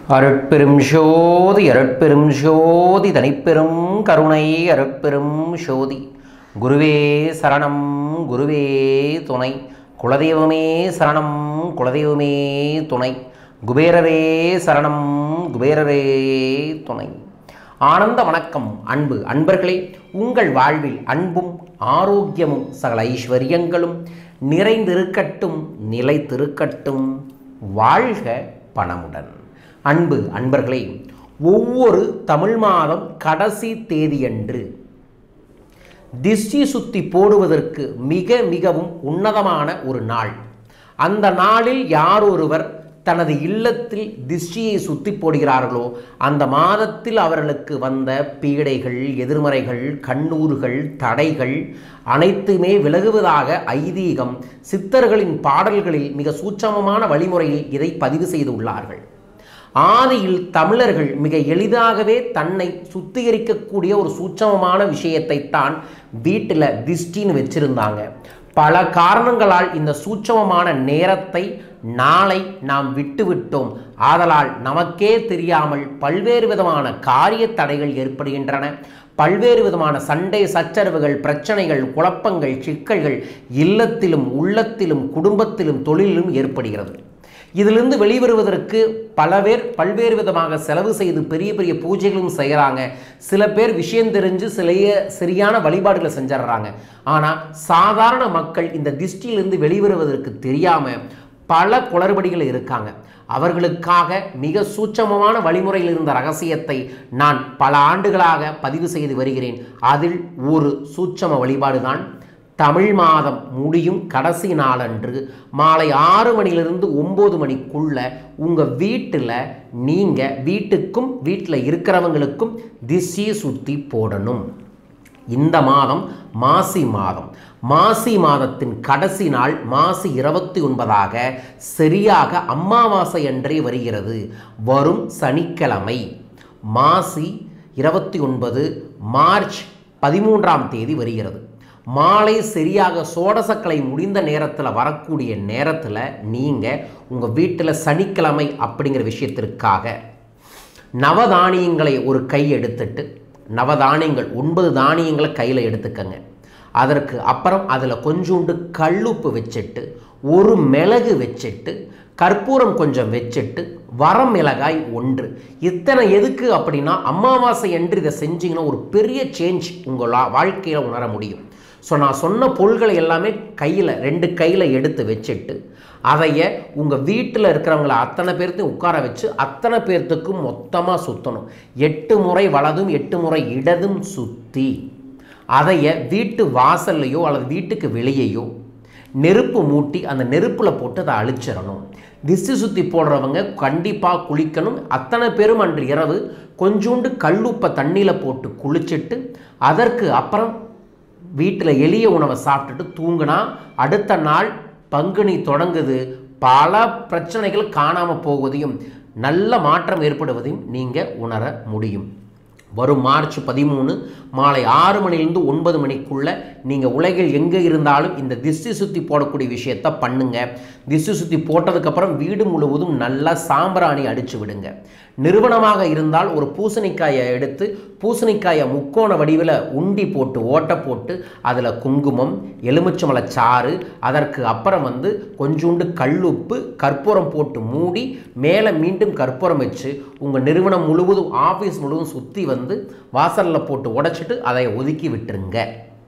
அருட்பெரும் சோதி அருட்பெரும் சோதி தனிப்பெரும் கருணை அருட்பெரும் சோதி குருவே சரணம் குருவே துணை குலதெய்வமே சரணம் குலதெய்வமே துணை குபேரரே சரணம் குபேரரே துணை ஆனந்த வணக்கம் அன்பு அன்பர்களே உங்கள் வாழ்வில் அன்பும் ஆரோக்கியமும் சகல ஐஸ்வர்யங்களும் நிறைந்திருக்கட்டும் நிலைத்திருக்கட்டும் வாழ்க பணமுடன் அன்பு அன்பர்களே ஒவ்வொரு தமிழ் மாதம் கடைசி தேதியன்று திஷ்டி சுத்தி போடுவதற்கு மிக மிகவும் உன்னதமான ஒரு நாள் அந்த நாளில் யார் ஒருவர் தனது இல்லத்தில் திஷ்டியை சுத்தி போடுகிறார்களோ அந்த மாதத்தில் அவர்களுக்கு வந்த பீடைகள் எதிர்மறைகள் கண்ணூறுகள் தடைகள் அனைத்துமே விலகுவதாக ஐதீகம் சித்தர்களின் பாடல்களில் மிக சூட்சமமான வழிமுறையில் இதை பதிவு செய்துள்ளார்கள் ஆதியில் தமிழர்கள் மிக எளிதாகவே தன்னை சுத்திகரிக்கக்கூடிய ஒரு சூட்சமமான விஷயத்தை தான் வீட்டில் திஷ்டின்னு வச்சிருந்தாங்க பல காரணங்களால் இந்த சூட்சமமான நேரத்தை நாளை நாம் விட்டுவிட்டோம் ஆதலால் நமக்கே தெரியாமல் பல்வேறு விதமான காரிய தடைகள் ஏற்படுகின்றன பல்வேறு விதமான சண்டை சச்சரவுகள் பிரச்சனைகள் குழப்பங்கள் சிக்கல்கள் இல்லத்திலும் உள்ளத்திலும் குடும்பத்திலும் தொழிலிலும் ஏற்படுகிறது இதிலிருந்து வெளிவருவதற்கு பல பேர் பல்வேறு விதமாக செலவு செய்து பெரிய பெரிய பூஜைகளும் செய்கிறாங்க சில பேர் விஷயம் தெரிஞ்சு சிலைய சரியான வழிபாடுகளை செஞ்சிடுறாங்க ஆனால் சாதாரண மக்கள் இந்த திஷ்டியிலிருந்து வெளிவருவதற்கு தெரியாமல் பல குளறுபடிகள் இருக்காங்க அவர்களுக்காக மிக சூட்சமமான வழிமுறையில் இருந்த ரகசியத்தை நான் பல ஆண்டுகளாக பதிவு செய்து வருகிறேன் அதில் ஒரு சூட்சம வழிபாடு தான் தமிழ் மாதம் முடியும் கடைசி நாளன்று மாலை ஆறு மணிலிருந்து ஒம்பது மணிக்குள்ள உங்கள் வீட்டில் நீங்கள் வீட்டுக்கும் வீட்டில் இருக்கிறவங்களுக்கும் திசையை சுற்றி போடணும் இந்த மாதம் மாசி மாதம் மாசி மாதத்தின் கடைசி நாள் மாசி இருபத்தி ஒன்பதாக சரியாக அமாவாசை அன்றே வருகிறது வரும் சனிக்கிழமை மாசி இருபத்தி ஒன்பது மார்ச் பதிமூன்றாம் தேதி வருகிறது மாலை சரியாக சோடசக்கலை முடிந்த நேரத்தில் வரக்கூடிய நேரத்தில் நீங்கள் உங்கள் வீட்டில் சனிக்கிழமை அப்படிங்கிற விஷயத்திற்காக நவதானியங்களை ஒரு கை எடுத்துட்டு நவதானியங்கள் ஒன்பது தானியங்களை கையில் எடுத்துக்கங்க அதற்கு அப்புறம் அதில் கொஞ்சோண்டு கல்லுப்பு வச்சுட்டு ஒரு மிளகு வச்சுட்டு கற்பூரம் கொஞ்சம் வச்சுட்டு வரமிளகாய் ஒன்று இத்தனை எதுக்கு அப்படின்னா அமாவாசை என்று இதை செஞ்சீங்கன்னா ஒரு பெரிய சேஞ்ச் உங்கள் வாழ்க்கையில் உணர முடியும் ஸோ நான் சொன்ன பொருள்களை எல்லாமே கையில் ரெண்டு கையில் எடுத்து வச்சுட்டு அதைய உங்கள் வீட்டில் இருக்கிறவங்கள அத்தனை பேர்த்தையும் உட்கார வச்சு அத்தனை பேர்த்துக்கும் மொத்தமாக சுற்றணும் எட்டு முறை வலதும் எட்டு முறை இடதும் சுற்றி அதைய வீட்டு வாசல்லையோ அல்லது வீட்டுக்கு வெளியேயோ நெருப்பு மூட்டி அந்த நெருப்பில் போட்டு அதை அழிச்சிடணும் திசை சுற்றி போடுறவங்க கண்டிப்பாக குளிக்கணும் அத்தனை பேரும் அன்று இரவு கொஞ்சோண்டு கல்லுப்பை தண்ணியில் போட்டு குளிச்சுட்டு அதற்கு அப்புறம் வீட்டில் எளிய உணவை சாப்பிட்டுட்டு தூங்கினா அடுத்த நாள் பங்குனி தொடங்குது பல பிரச்சனைகள் காணாமல் போவதையும் நல்ல மாற்றம் ஏற்படுவதையும் நீங்கள் உணர முடியும் வரும் மார்ச் பதிமூணு மாலை ஆறு மணிலேருந்து ஒன்பது மணிக்குள்ள நீங்கள் உலகில் எங்கே இருந்தாலும் இந்த திஷ்டி சுற்றி போடக்கூடிய விஷயத்த பண்ணுங்க திஷ்டி சுற்றி போட்டதுக்கப்புறம் வீடு முழுவதும் நல்லா சாம்பிராணி அடித்து விடுங்க நிறுவனமாக இருந்தால் ஒரு பூசணிக்காயை எடுத்து பூசணிக்காயை முக்கோண வடிவில் உண்டி போட்டு ஓட்டை போட்டு அதில் குங்குமம் எலுமிச்சமலை சாறு அதற்கு அப்புறம் வந்து கொஞ்சோண்டு கல்லுப்பு கற்பூரம் போட்டு மூடி மேலே மீண்டும் கற்பூரம் வச்சு உங்கள் நிறுவனம் முழுவதும் ஆஃபீஸ் முழுவதும் சுற்றி வந்து வாசலில் போட்டு உடைச்சிட்டு அதை ஒதுக்கி விட்டுருங்க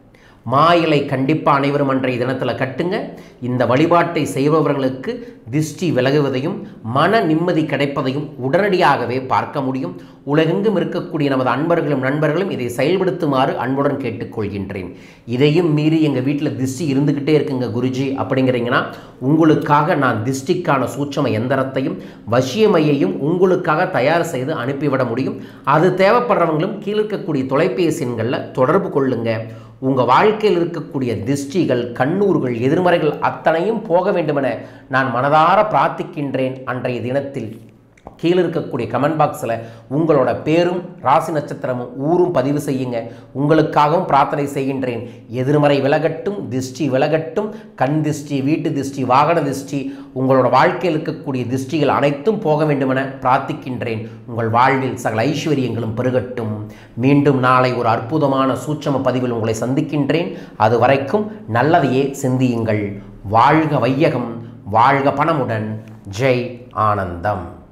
மாயிலை கண்டிப்பாக அனைவரும் அன்றைய தினத்தில் கட்டுங்க இந்த வழிபாட்டை செய்பவர்களுக்கு திஷ்டி விலகுவதையும் மன நிம்மதி கிடைப்பதையும் உடனடியாகவே பார்க்க முடியும் உலகெங்கும் இருக்கக்கூடிய நமது அன்பர்களும் நண்பர்களும் இதை செயல்படுத்துமாறு அன்புடன் கேட்டுக்கொள்கின்றேன் இதையும் மீறி எங்கள் வீட்டில் திஷ்டி இருந்துக்கிட்டே இருக்குங்க குருஜி அப்படிங்கிறீங்கன்னா உங்களுக்காக நான் திஷ்டிக்கான சூட்சம எந்திரத்தையும் வசியமையையும் உங்களுக்காக தயார் செய்து அனுப்பிவிட முடியும் அது தேவைப்படுறவங்களும் கீழே இருக்கக்கூடிய தொலைபேசி எண்களில் தொடர்பு கொள்ளுங்க உங்கள் வாழ்க்கையில் இருக்கக்கூடிய திஷ்டிகள் கண்ணூர்கள் எதிர்மறைகள் அத்தனையும் போக வேண்டுமென நான் மனதார பிரார்த்திக்கின்றேன் அன்றைய தினத்தில் கீழே இருக்கக்கூடிய கமெண்ட் பாக்ஸில் உங்களோட பேரும் ராசி நட்சத்திரமும் ஊரும் பதிவு செய்யுங்க உங்களுக்காகவும் பிரார்த்தனை செய்கின்றேன் எதிர்மறை விலகட்டும் திஷ்டி விலகட்டும் கண் திஷ்டி வீட்டு திஷ்டி வாகன திஷ்டி உங்களோட வாழ்க்கையில் இருக்கக்கூடிய திஷ்டிகள் அனைத்தும் போக வேண்டுமென பிரார்த்திக்கின்றேன் உங்கள் வாழ்வில் சகல ஐஸ்வர்யங்களும் பெருகட்டும் மீண்டும் நாளை ஒரு அற்புதமான சூட்சம பதிவில் உங்களை சந்திக்கின்றேன் அது வரைக்கும் நல்லதையே சிந்தியுங்கள் வாழ்க வையகம் வாழ்க பணமுடன் ஜெய் ஆனந்தம்